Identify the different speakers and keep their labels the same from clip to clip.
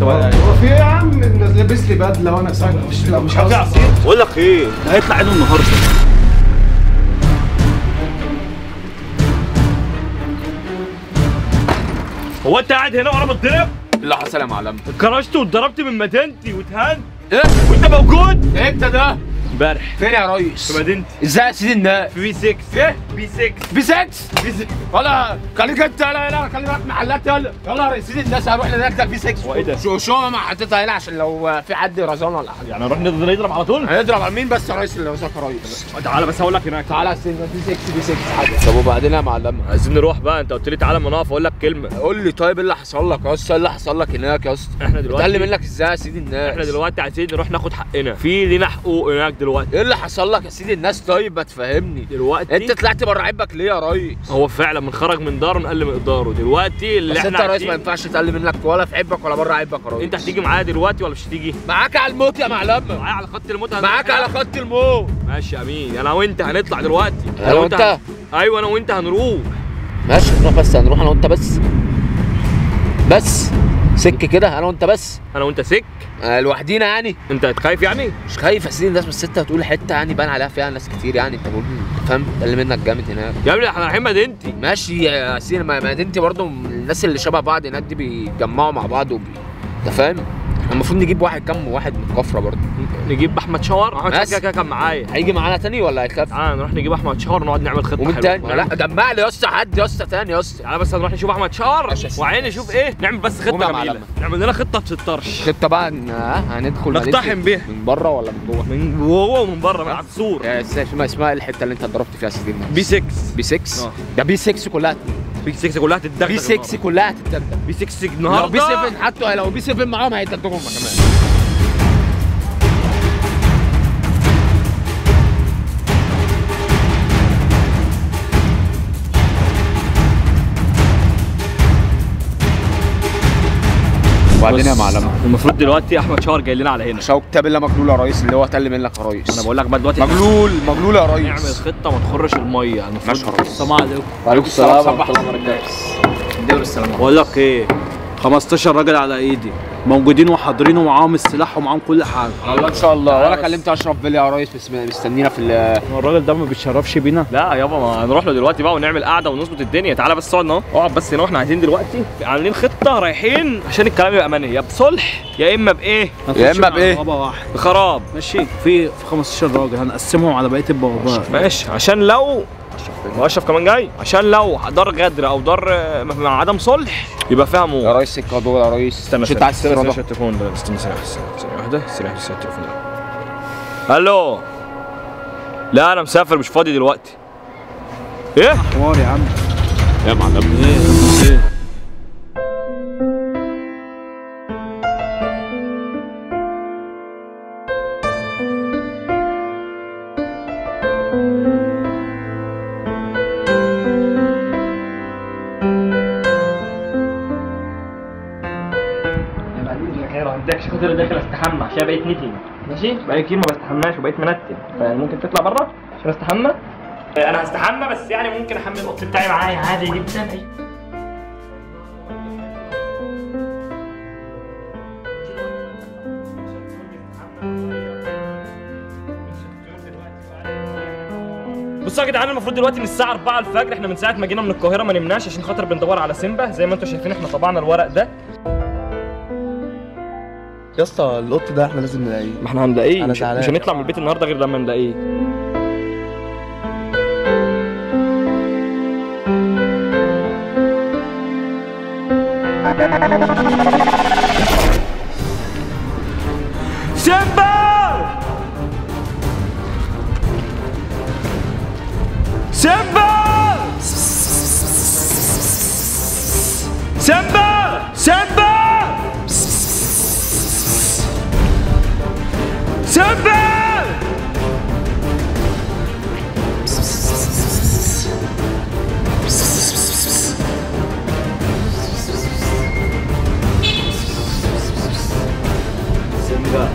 Speaker 1: هو في ايه يا عم لابس لي بدله وانا ساكت مش لا مش عاوز
Speaker 2: عصير بقول لك ايه ده هيطلع عينه النهارده هو انت قاعد هنا وانا بتضرب؟
Speaker 3: ايه اللي حصل يا معلم
Speaker 2: اتكرشت واتضربت من مدينتي واتهنت
Speaker 3: ايه
Speaker 2: وانت موجود
Speaker 3: امتى ده
Speaker 2: امبارح
Speaker 3: فين يا ريس
Speaker 2: في مدينتي
Speaker 3: ازاي يا سيدي الناس
Speaker 2: في بي 6
Speaker 3: ايه
Speaker 2: بي 6
Speaker 3: بي 6 ولا خليك انت يلا يلا خليك رايح محلات يلا يلا يا ريس سيدي الناس هروح لهناك ده بي 6
Speaker 2: هو ايه ده؟
Speaker 3: شو شو ما حطيتها هنا عشان لو في حد رزان ولا حاجه
Speaker 2: يعني نروح نضرب نضرب على طول؟
Speaker 3: هيضرب على مين بس يا ريس اللي وصلك يا ريس
Speaker 2: تعالى بس هقول لك هناك
Speaker 3: تعالى يا سيدي بي 6 بي 6 حاجه طب وبعدين يا معلم
Speaker 2: عايزين نروح بقى انت قلت لي تعالى ما نقف اقول لك كلمه
Speaker 3: قول لي طيب ايه اللي حصل لك يا اسطى ايه اللي حصل لك هناك يا اسطى
Speaker 2: احنا دلوقتي
Speaker 3: بتقل منك ازاي يا سيدي الناس
Speaker 2: احنا دلوقتي عايزين نروح ناخد حقنا في لينا حقوق هناك دلوقتي
Speaker 3: ايه اللي حصل لك يا سيدي الناس طيب ما تفهمني
Speaker 2: دلوقتي
Speaker 3: انت طلعت بره عيبك ليه يا ريس
Speaker 2: هو فعلا من خرج من داره نقل مقداره دلوقتي اللي
Speaker 3: بس
Speaker 2: احنا
Speaker 3: انت يا ريس
Speaker 2: عايزين-
Speaker 3: ما ينفعش تقل منك ولا في عيبك ولا بره عيبك يا ريس
Speaker 2: انت هتيجي معايا دلوقتي ولا مش هتيجي؟
Speaker 3: معاك على الموت يا معلم
Speaker 2: معايا على خط الموت هنروح
Speaker 3: معاك على خط الموت
Speaker 2: ماشي يا امين انا وانت هنطلع دلوقتي
Speaker 3: انا وانت؟
Speaker 2: هن- ايوه انا وانت هنروح
Speaker 3: ماشي نروح بس هنروح انا وانت بس بس سك كده انا وانت بس
Speaker 2: انا وانت سك
Speaker 3: آه، لوحدينا يعني
Speaker 2: انت خايف يعني؟
Speaker 3: مش خايف يا سيدي الناس بس انت هتقول حته يعني بان عليها فيها ناس كتير يعني انت بقول فاهم اللي منك جامد هناك
Speaker 2: يا ابني احنا رايحين مدينتي
Speaker 3: ماشي يا سيدي ما ما انت برضه من الناس اللي شبه بعض هناك دي بيتجمعوا مع بعض وبي... انت فاهم احنا المفروض نجيب واحد كم واحد من الكفره برضه
Speaker 2: نجيب احمد شاور احمد شاور
Speaker 3: بس.
Speaker 2: كده كده كان معايا
Speaker 3: هيجي معانا تاني ولا هيخاف
Speaker 2: تعالى نروح نجيب احمد شاور ونقعد نعمل خطه
Speaker 3: ومين
Speaker 2: حلوة.
Speaker 3: تاني لا جمع لي يا اسطى حد يا اسطى تاني يا اسطى
Speaker 2: تعالى بس نروح نشوف احمد شاور
Speaker 3: ماشي يا سيدي.
Speaker 2: وعيني نشوف ايه نعمل بس
Speaker 3: قوم
Speaker 2: خطه
Speaker 3: يا
Speaker 2: جميله
Speaker 3: معلم.
Speaker 2: نعمل لنا خطه في الطرش
Speaker 3: خطه بقى ان ها هندخل
Speaker 2: نقتحم
Speaker 3: مدينة
Speaker 2: بيها.
Speaker 3: من بره ولا من جوه
Speaker 2: من جوه ومن بره من على السور
Speaker 3: يا اسمها اسمها اسمها الحته اللي انت اتضربت فيها يا سيدي الناس.
Speaker 2: بي 6
Speaker 3: بي 6
Speaker 2: اه.
Speaker 3: ده بي 6 كلها
Speaker 2: بي 6 كلها هتتدغدغ
Speaker 3: بي 6 كلها هتتدغدغ
Speaker 2: بي 6
Speaker 3: لو
Speaker 2: النهارده
Speaker 3: بي 7 حتى لو بي 7 معاهم هيتدغدغوا هم كمان وبعدين يا معلم
Speaker 2: المفروض دلوقتي احمد شاور جاي لنا على هنا
Speaker 3: شو كتاب الله مجلول يا ريس اللي هو تقل منك يا ريس
Speaker 2: انا بقول لك بقى دلوقتي
Speaker 3: مجلول مجلول يا
Speaker 2: نعمل
Speaker 3: ريس
Speaker 2: خطه ما تخرش الميه المفروض
Speaker 3: ماشي يا ريس.
Speaker 2: السلام عليكم
Speaker 3: وعليكم السلام ورحمه الله
Speaker 1: السلام
Speaker 2: بقول لك ايه
Speaker 1: 15 راجل على ايدي موجودين وحاضرين ومعاهم السلاح ومعاهم كل حاجه
Speaker 3: الله ان شاء الله وانا
Speaker 2: بس.
Speaker 3: كلمت اشرف بيلي يا ريس بس مستنينا في ال-
Speaker 1: الراجل ده ما بيتشرفش بينا
Speaker 2: لا يابا ما هنروح له دلوقتي بقى ونعمل قعده ونظبط الدنيا تعالى بس اقعد اهو اقعد بس هنا واحنا قاعدين دلوقتي عاملين خطه رايحين عشان الكلام يبقى اماني يا بصلح يا اما بايه
Speaker 3: يا إما بإيه؟
Speaker 1: بابا واحد
Speaker 2: بخراب
Speaker 1: ماشي في في 15 راجل هنقسمهم على بقيه البوابات
Speaker 2: ماشي عشان لو واشرف كمان جاي عشان لو دار غدر او دار آه، مع عدم صلح يبقى فيها
Speaker 3: يا
Speaker 2: موت
Speaker 3: ريس سكه دول يا ريس
Speaker 2: استنى
Speaker 3: مش انت عايز
Speaker 2: استنى
Speaker 3: تسرق
Speaker 2: استنى التليفون ده استنى ثانية واحدة، ثانية واحدة ثانية واحدة التليفون ده الو لا انا مسافر مش فاضي دلوقتي ايه
Speaker 1: حوار يا عم
Speaker 2: يا معلم
Speaker 1: ايه ايه
Speaker 2: عندكش خاطر داخل استحمى عشان بقيت نتن ماشي بقالي كتير ما بستحماش وبقيت منتن فيعني ممكن تطلع بره عشان استحمى انا هستحمى بس يعني ممكن احمل القط بتاعي معايا عادي جدا بصوا يا جدعان المفروض دلوقتي من الساعة 4 الفجر احنا من ساعة ما جينا من القاهرة ما نمناش عشان خاطر بندور على سيمبا زي ما انتم شايفين احنا طبعنا الورق ده
Speaker 4: يا اسطى القط ده احنا لازم نلاقيه
Speaker 2: ما احنا هنلاقيه
Speaker 4: أنا
Speaker 2: مش,
Speaker 4: زعلان.
Speaker 2: مش هنطلع من البيت النهارده غير لما نلاقيه سيمبا سيمبا سيمبا سيمبا سيمبا سيمبا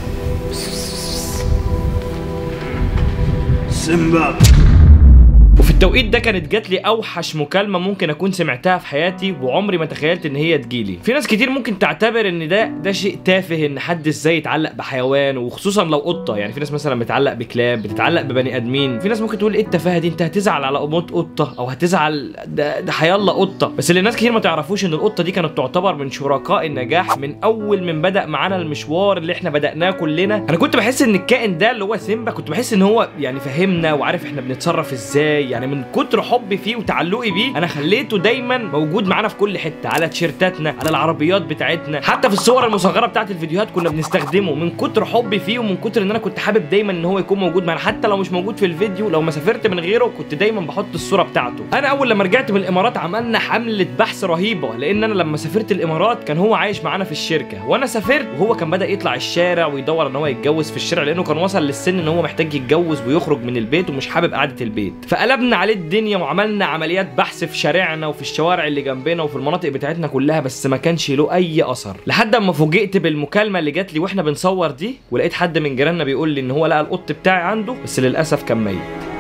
Speaker 1: سيمبا
Speaker 2: وفي التوقيت ده كانت جات لي اوحش مكالمه ممكن اكون سمعتها في حياتي وعمري ما تخيلت ان هي تجيلي في ناس كتير ممكن تعتبر ان ده ده شيء تافه ان حد ازاي يتعلق بحيوان وخصوصا لو قطه يعني في ناس مثلا بتتعلق بكلاب بتتعلق ببني ادمين في ناس ممكن تقول ايه التفاهه دي انت هتزعل على موت قطه او هتزعل ده ده حيالله قطه بس اللي ناس كتير ما تعرفوش ان القطه دي كانت تعتبر من شركاء النجاح من اول من بدا معانا المشوار اللي احنا بدأناه كلنا انا كنت بحس ان الكائن ده اللي هو سيمبا كنت بحس ان هو يعني فهمنا وعارف احنا بنتصرف ازاي يعني من كتر حبي فيه وتعلقي بيه انا خليته دايما موجود معانا في كل حته على تيشيرتاتنا على العربيات بتاعتنا حتى في الصور المصغره بتاعت الفيديوهات كنا بنستخدمه من كتر حبي فيه ومن كتر ان انا كنت حابب دايما ان هو يكون موجود معانا حتى لو مش موجود في الفيديو لو ما سافرت من غيره كنت دايما بحط الصوره بتاعته انا اول لما رجعت من الامارات عملنا حمله بحث رهيبه لان انا لما سافرت الامارات كان هو عايش معانا في الشركه وانا سافرت وهو كان بدا يطلع الشارع ويدور ان هو يتجوز في الشارع لانه كان وصل للسن ان هو محتاج يتجوز ويخرج من البيت ومش حابب قعده البيت فقلبنا عليه الدنيا وعملنا عمليات بحث في شارعنا وفي الشوارع اللي جنبنا وفي المناطق بتاعتنا كلها بس ما كانش له اي اثر لحد اما فوجئت بالمكالمه اللي جات لي واحنا بنصور دي ولقيت حد من جيراننا بيقول لي ان هو لقى القط بتاعي عنده بس للاسف كان ميت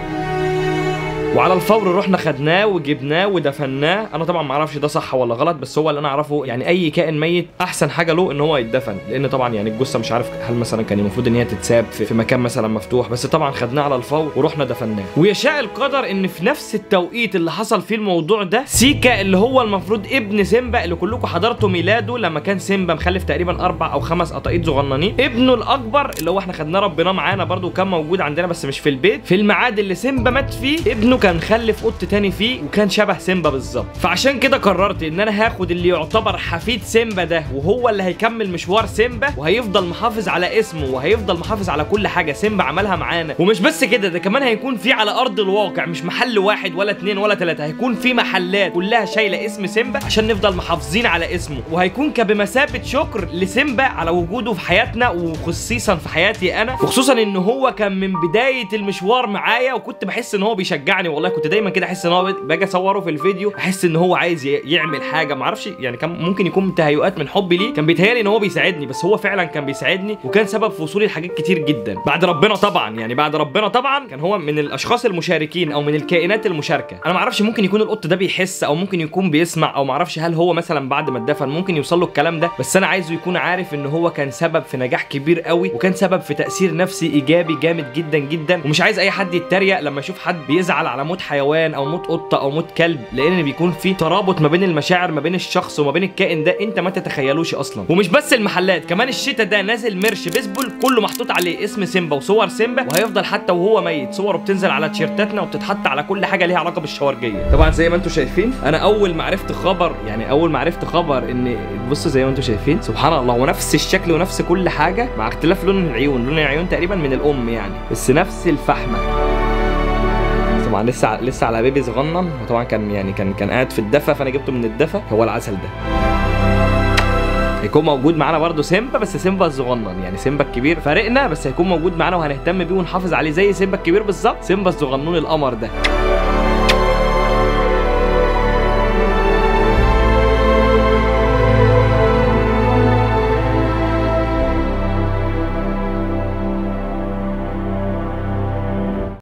Speaker 2: وعلى الفور رحنا خدناه وجبناه ودفناه انا طبعا ما اعرفش ده صح ولا غلط بس هو اللي انا اعرفه يعني اي كائن ميت احسن حاجه له ان هو يتدفن لان طبعا يعني الجثه مش عارف هل مثلا كان المفروض ان هي تتساب في, في مكان مثلا مفتوح بس طبعا خدناه على الفور ورحنا دفناه ويشاء القدر ان في نفس التوقيت اللي حصل فيه الموضوع ده سيكا اللي هو المفروض ابن سيمبا اللي كلكم حضرتوا ميلاده لما كان سيمبا مخلف تقريبا اربع او خمس قطايط صغننين ابنه الاكبر اللي هو احنا خدناه ربنا معانا برده وكان موجود عندنا بس مش في البيت في الميعاد اللي سيمبا مات فيه ابنه كان خلف قط تاني فيه وكان شبه سيمبا بالظبط فعشان كده قررت ان انا هاخد اللي يعتبر حفيد سيمبا ده وهو اللي هيكمل مشوار سيمبا وهيفضل محافظ على اسمه وهيفضل محافظ على كل حاجه سيمبا عملها معانا ومش بس كده ده كمان هيكون في على ارض الواقع مش محل واحد ولا اتنين ولا تلاته هيكون في محلات كلها شايله اسم سيمبا عشان نفضل محافظين على اسمه وهيكون كبمثابه شكر لسيمبا على وجوده في حياتنا وخصيصا في حياتي انا وخصوصا ان هو كان من بدايه المشوار معايا وكنت بحس ان هو بيشجعني والله كنت دايما كده احس ان هو باجي اصوره في الفيديو احس ان هو عايز ي- يعمل حاجه ما اعرفش يعني كان ممكن يكون تهيؤات من حبي ليه كان بيتهيألي ان هو بيساعدني بس هو فعلا كان بيساعدني وكان سبب في وصولي لحاجات كتير جدا بعد ربنا طبعا يعني بعد ربنا طبعا كان هو من الاشخاص المشاركين او من الكائنات المشاركه انا ما اعرفش ممكن يكون القط ده بيحس او ممكن يكون بيسمع او ما اعرفش هل هو مثلا بعد ما اتدفن ممكن يوصل له الكلام ده بس انا عايزه يكون عارف ان هو كان سبب في نجاح كبير قوي وكان سبب في تاثير نفسي ايجابي جامد جدا جدا ومش عايز اي حد يتريق لما يشوف حد بيزعل على موت حيوان او موت قطه او موت كلب لان بيكون في ترابط ما بين المشاعر ما بين الشخص وما بين الكائن ده انت ما تتخيلوش اصلا ومش بس المحلات كمان الشتا ده نازل مرش بيسبول كله محطوط عليه اسم سيمبا وصور سيمبا وهيفضل حتى وهو ميت صوره بتنزل على تيشيرتاتنا وبتتحط على كل حاجه ليها علاقه بالشوارجيه طبعا زي ما انتم شايفين انا اول ما عرفت خبر يعني اول ما عرفت خبر ان بصوا زي ما انتم شايفين سبحان الله ونفس الشكل ونفس كل حاجه مع اختلاف لون العيون لون العيون تقريبا من الام يعني بس نفس الفحمه طبعا لسه لسه على بيبي صغنن وطبعا كان يعني كان كان قاعد في الدفا فانا جبته من الدفا هو العسل ده هيكون موجود معانا برضه سيمبا بس سيمبا الصغنن يعني سيمبا الكبير فارقنا بس هيكون موجود معانا وهنهتم بيه ونحافظ عليه زي سيمبا الكبير بالظبط سيمبا الصغنون القمر ده